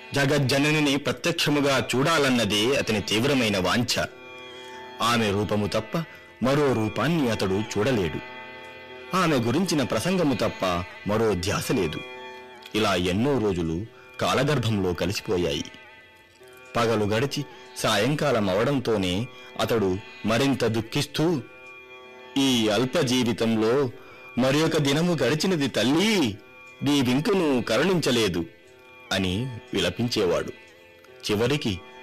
జగజ్జననిని ప్రత్యక్షముగా చూడాలన్నదే అతని తీవ్రమైన వాంఛ ఆమె రూపము తప్ప మరో రూపాన్ని అతడు చూడలేడు ఆమె గురించిన ప్రసంగము తప్ప మరో ధ్యాస లేదు ఇలా ఎన్నో రోజులు కాలగర్భంలో కలిసిపోయాయి పగలు గడిచి సాయంకాలం అవడంతోనే అతడు మరింత దుఃఖిస్తూ ఈ అల్ప జీవితంలో మరి ఒక దినము గడిచినది తల్లి నీ వింకును కరుణించలేదు అని విలపించేవాడు చివరికి